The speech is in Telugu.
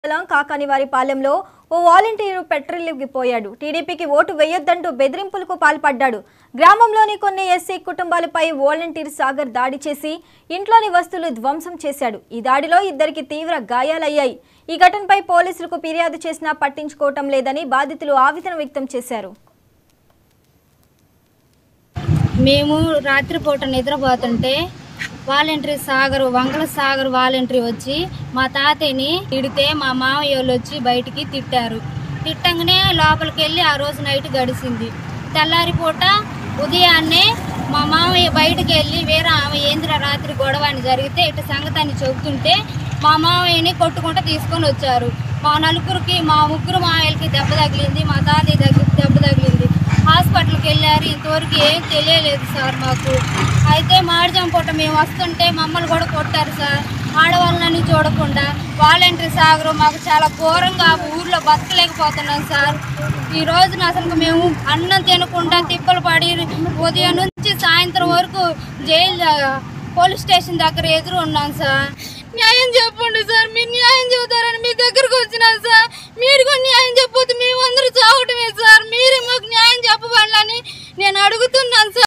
మండలం కాకానివారి పాలెంలో ఓ వాలంటీరు పెట్రోల్కి పోయాడు టీడీపీకి ఓటు వేయొద్దంటూ బెదిరింపులకు పాల్పడ్డాడు గ్రామంలోని కొన్ని ఎస్సీ కుటుంబాలపై వాలంటీర్ సాగర్ దాడి చేసి ఇంట్లోని వస్తువులు ధ్వంసం చేశాడు ఈ దాడిలో ఇద్దరికి తీవ్ర గాయాలయ్యాయి ఈ ఘటనపై పోలీసులకు ఫిర్యాదు చేసినా పట్టించుకోవటం లేదని బాధితులు ఆవేదన వ్యక్తం చేశారు మేము రాత్రిపూట నిద్రపోతుంటే వాలంటరీ సాగర్ వంగల సాగర్ వాలంటరీ వచ్చి మా తాతయ్యని తిడితే మా మామయ్య వాళ్ళు వచ్చి బయటికి తిట్టారు తిట్టంగానే లోపలికి వెళ్ళి ఆ రోజు నైట్ గడిచింది తెల్లారిపూట ఉదయాన్నే మా మామయ్య బయటికి వెళ్ళి వేరే ఆమె ఏంద్ర రాత్రి గొడవ అని జరిగితే ఇటు సంగతాన్ని చెబుతుంటే మా మామయ్యని కొట్టుకుంటూ తీసుకొని వచ్చారు మా నలుగురికి మా ముగ్గురు మామయ్యలకి దెబ్బ తగిలింది మా తాతయ్య దగ్గర దెబ్బ తగిలింది హాస్పిటల్కి వెళ్ళారు ఇంతవరకు ఏం తెలియలేదు సార్ మాకు అయితే మాడిజం పూట మేము వస్తుంటే మమ్మల్ని కూడా కొట్టారు సార్ ఆడవాళ్ళని చూడకుండా వాలంటరీ సాగరు మాకు చాలా ఘోరంగా ఊర్లో బతకలేకపోతున్నాం సార్ ఈ రోజున అసలు మేము అన్నం తినకుండా తిప్పలు పడి ఉదయం నుంచి సాయంత్రం వరకు జైలు పోలీస్ స్టేషన్ దగ్గర ఎదురు ఉన్నాం సార్ న్యాయం చెప్పండి సార్ మీరు న్యాయం చెబుతారని మీ దగ్గరకు వచ్చినాను సార్ మీరు